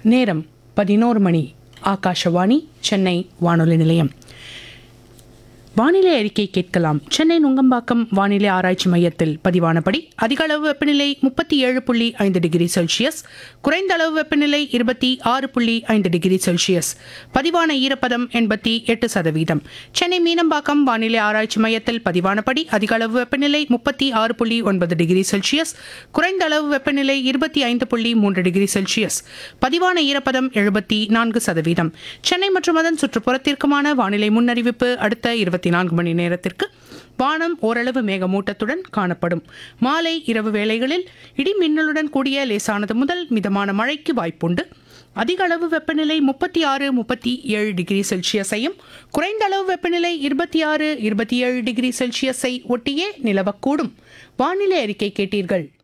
நேரம் பதினோரு மணி ஆகாஷவாணி சென்னை வானொலி நிலையம் வானிலை அறிக்கை கேட்கலாம் சென்னை நுங்கம்பாக்கம் வானிலை ஆராய்ச்சி மையத்தில் பதிவானபடி அதிக அளவு வெப்பநிலை முப்பத்தி ஏழு புள்ளி ஐந்து டிகிரி செல்சியஸ் குறைந்த அளவு வெப்பநிலை இருபத்தி ஆறு புள்ளி ஐந்து டிகிரி செல்சியஸ் பதிவான ஈரப்பதம் எண்பத்தி எட்டு சதவீதம் சென்னை மீனம்பாக்கம் வானிலை ஆராய்ச்சி மையத்தில் பதிவானபடி அதிக அளவு வெப்பநிலை முப்பத்தி ஆறு புள்ளி ஒன்பது டிகிரி செல்சியஸ் குறைந்த அளவு வெப்பநிலை இருபத்தி ஐந்து புள்ளி மூன்று டிகிரி செல்சியஸ் பதிவான ஈரப்பதம் எழுபத்தி நான்கு சதவீதம் சென்னை மற்றும் அதன் சுற்றுப்புறத்திற்குமான வானிலை முன்னறிவிப்பு அடுத்த இருபத்தி நான்கு மணி நேரத்திற்கு வானம் ஓரளவு மேகமூட்டத்துடன் காணப்படும் மாலை இரவு வேளைகளில் இடி மின்னலுடன் கூடிய லேசானது முதல் மிதமான மழைக்கு வாய்ப்புண்டு அதிக அளவு வெப்பநிலை முப்பத்தி ஆறு முப்பத்தி ஏழு டிகிரி செல்சியஸையும் குறைந்த அளவு வெப்பநிலை இருபத்தி ஆறு இருபத்தி ஏழு டிகிரி செல்சியஸை ஒட்டியே நிலவக்கூடும் வானிலை அறிக்கை கேட்டீர்கள்